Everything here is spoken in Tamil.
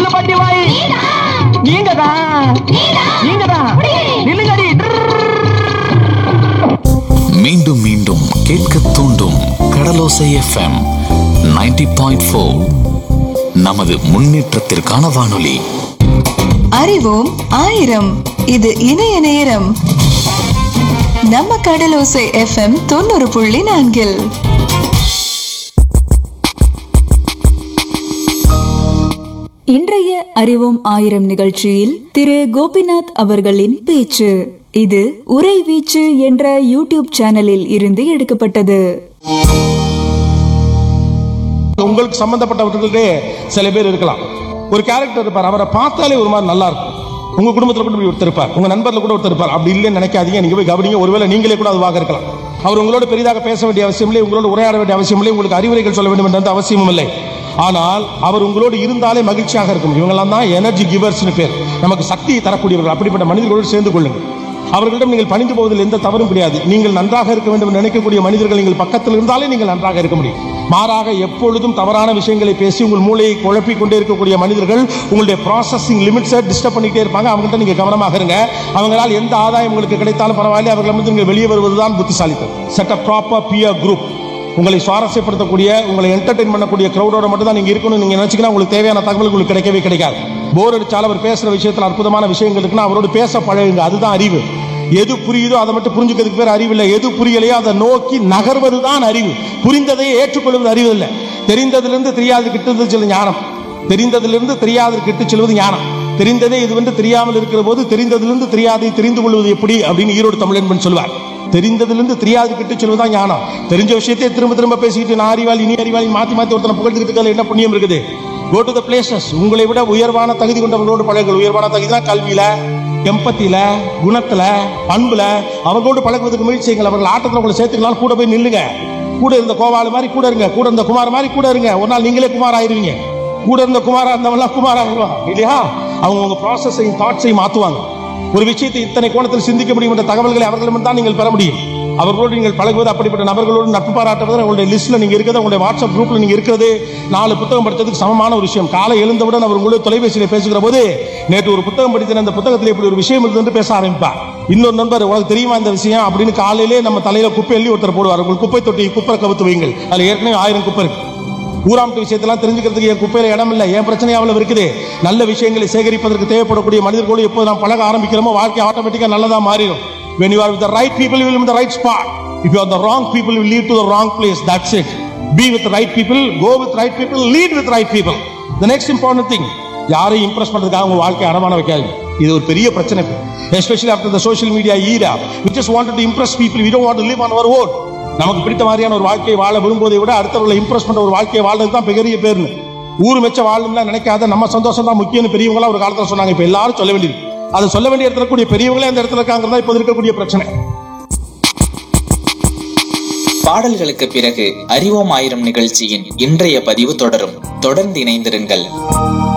சொல்லு பாட்டி வாய் நீங்க தான் நீங்க தான் நில்லுங்கடி மீண்டும் மீண்டும் கேட்க தூண்டும் கடலோசை எஃப்எம் 90.4 பாயிண்ட் நமது முன்னேற்றத்திற்கான வானொலி அறிவோம் ஆயிரம் இது இணைய நேரம் நம்ம கடலோசை எஃப்எம் தொண்ணூறு புள்ளி நான்கில் இன்றைய அறிவோம் ஆயிரம் நிகழ்ச்சியில் திரு கோபிநாத் அவர்களின் பேச்சு இது உரை வீச்சு என்ற யூடியூப் சேனலில் இருந்து எடுக்கப்பட்டது உங்களுக்கு சம்பந்தப்பட்டவர்களே சில பேர் இருக்கலாம் ஒரு கேரக்டர் இருப்பார் அவரை பார்த்தாலே ஒரு மாதிரி நல்லா இருக்கும் உங்க குடும்பத்தில் கூட இப்படி ஒருத்தர் இருப்பார் உங்க நண்பர்ல கூட ஒருத்தர் இருப்பார் அப்படி இல்லைன்னு நினைக்காதீங்க நீங்க போய் கவனிங்க ஒருவேளை நீங்களே கூட அதுவாக இருக்கலாம் அவர் உங்களோட பெரிதாக பேச வேண்டிய அவசியம் இல்லை உங்களோட உரையாட வேண்டிய அவசியம் இல்லை உங்களுக்கு அறிவுரைகள் சொல்ல வேண்டும் என்ற அவசியமும் இல்லை ஆனால் அவர் உங்களோடு இருந்தாலே மகிழ்ச்சியாக இருக்கும் இவங்கெல்லாம் தான் எனர்ஜி கிவர்ஸ்னு பேர் நமக்கு சக்தியை தரக்கூடியவர்கள் அப்படிப்பட்ட மனிதர்களோடு சேர்ந்து கொள்ளுங்கள் அவர்களிடம் நீங்கள் பணிந்து போவதில் எந்த தவறும் கிடையாது நீங்கள் நன்றாக இருக்க வேண்டும் என்று நினைக்கக்கூடிய மனிதர்கள் நீங்கள் பக்கத்தில் இருந்தாலே நீங்கள் நன்றாக இருக்க முடியும் மாறாக எப்பொழுதும் தவறான விஷயங்களை பேசி உங்கள் மூளையை குழப்பிக் கொண்டே இருக்கக்கூடிய மனிதர்கள் உங்களுடைய ப்ராசஸிங் லிமிட்ஸை டிஸ்டர்ப் பண்ணிக்கிட்டே இருப்பாங்க அவங்கள்ட்ட நீங்க கவனமாக இருங்க அவங்களால் எந்த ஆதாயம் உங்களுக்கு கிடைத்தாலும் பரவாயில்லை அவர்களிடம் நீங்கள் வெளியே வருவதுதான் புத்திசாலித்தனம் set a proper peer group உங்களை சுவாரஸ்யப்படுத்தக்கூடிய உங்களை என்டர்டைன் பண்ணக்கூடிய கிரௌடோட மட்டும் தான் நீங்க இருக்கணும் நீங்க நினைச்சீங்கன்னா உங்களுக்கு தேவையான தகவல் உங்களுக்கு கிடைக்கவே கிடைக்காது போர் அடிச்சாலும் அவர் பேசுற விஷயத்துல அற்புதமான விஷயங்கள் இருக்குன்னா அவரோடு பேச பழகுங்க அதுதான் அறிவு எது புரியுதோ அதை மட்டும் புரிஞ்சுக்கிறதுக்கு பேர் அறிவு இல்லை எது புரியலையோ அதை நோக்கி நகர்வது தான் அறிவு புரிந்ததை ஏற்றுக்கொள்வது அறிவு இல்லை தெரிந்ததிலிருந்து தெரியாது கிட்டது செல்லும் ஞானம் தெரிந்ததிலிருந்து தெரியாது கிட்டு செல்வது ஞானம் தெரிந்ததே இது வந்து தெரியாமல் இருக்கிற போது தெரிந்ததிலிருந்து தெரியாதை தெரிந்து கொள்வது எப்படி அப்படின்னு ஈரோடு தமிழன்பன் சொல்வார் தெரிந்ததிலிருந்து தெரியாது கிட்டு சொல்வதுதான் ஞானம் தெரிஞ்ச விஷயத்தை திரும்ப திரும்ப பேசிக்கிட்டு நான் அறிவாளி நீ அறிவாளி மாத்தி மாத்தி ஒருத்தனை புகழ்ந்துக்கிட்டு இருக்கறதுல என்ன புண்ணியம் இருக்குது கோ டு த பிளேசஸ் உங்களை விட உயர்வான தகுதி கொண்டவர்களோடு பழகுங்கள் உயர்வான தகுதி தான் கல்வியில எம்பத்தியில குணத்துல பண்புல அவர்களோடு பழகுவதற்கு முயற்சி செய்யுங்கள் அவர்கள் ஆட்டத்தில் உங்களை சேர்த்துக்கலாம் கூட போய் நில்லுங்க கூட இருந்த கோவாலு மாதிரி கூட இருங்க கூட இருந்த குமார் மாதிரி கூட இருங்க ஒரு நாள் நீங்களே குமார் ஆயிருவீங்க கூட இருந்த குமாரா இருந்தவன்லாம் குமார் ஆகிடுவான் இல்லையா அவங்க உங்க ப்ராசஸையும் தாட்ஸையும் மாத்துவாங்க ஒரு விஷயத்தை இத்தனை கோணத்தில் சிந்திக்க முடியும் என்ற தகவல்களை அவர்களிடம் தான் நீங்கள் பெற முடியும் அவர்களோடு நீங்கள் பழகுவது அப்படிப்பட்ட நபர்களோடு நட்பு பாராட்டுவது உங்களுடைய லிஸ்ட்ல நீங்க இருக்கிறது உங்களுடைய வாட்ஸ்அப் குரூப்ல நீங்க இருக்கிறது நாலு புத்தகம் படித்ததுக்கு சமமான ஒரு விஷயம் காலை எழுந்தவுடன் அவர் உங்களுடைய தொலைபேசியில் பேசுகிற போது நேற்று ஒரு புத்தகம் படித்தேன் அந்த புத்தகத்தில் இப்படி ஒரு விஷயம் இருந்தது என்று பேச ஆரம்பிப்பார் இன்னொரு நண்பர் உனக்கு தெரியுமா இந்த விஷயம் அப்படின்னு காலையிலே நம்ம தலையில குப்பை எள்ளி ஒருத்தர் போடுவார் உங்கள் குப்பை தொட்டி குப்பை கவுத்து வைங்கள் அதுல ஏற்கனவே ஆயிரம் குப்பை இருக்கு ஊராமட்டு விஷயத்தெல்லாம் தெரிஞ்சுக்கிறதுக்கு என் குப்பையில இடம் இல்லை என் பிரச்சனை அவ்வளவு இருக்குது நல்ல விஷயங்களை சேகரிப்பதற்கு தேவைப்படக்கூடிய மனிதர்களோடு எப்போது நாம் பழக ஆரம்பிக்கிறோமோ வாழ்க்கை ஆட்டோமேட்டிக்கா நல்லதா மாறிடும் when you are with the right people you will be in the right spot if you are the wrong people you will lead to the wrong place that's it be with the right people go with right people lead with right people the next important thing யாரையும் இம்ப்ரெஸ் பண்றதுக்காக உங்க வாழ்க்கையை அடமான வைக்காதீங்க இது ஒரு பெரிய பிரச்சனை especially after the social media era we just wanted to impress people we don't want to live on our own நமக்கு பிடித்த மாதிரியான ஒரு வாழ்க்கையை வாழ விரும்புவதை விட அடுத்தவர்களை இம்ப்ரெஸ் பண்ற ஒரு வாழ்க்கையை வாழ்றது தான் பெரிய பேர்னு ஊர் மெச்ச வாழணும்னா நினைக்காத நம்ம சந்தோஷம் தான் முக்கியம்னு பெரியவங்களா ஒரு காலத்துல சொன்னாங்க இப்ப எல்லாரும் சொல்ல வேண்டியது அதை சொல்ல வேண்டிய இடத்துல கூடிய பெரியவங்களே அந்த இடத்துல இருக்காங்கிறதா இப்போது இருக்கக்கூடிய பிரச்சனை பாடல்களுக்கு பிறகு அறிவோம் ஆயிரம் நிகழ்ச்சியின் இன்றைய பதிவு தொடரும் தொடர்ந்து இணைந்திருங்கள்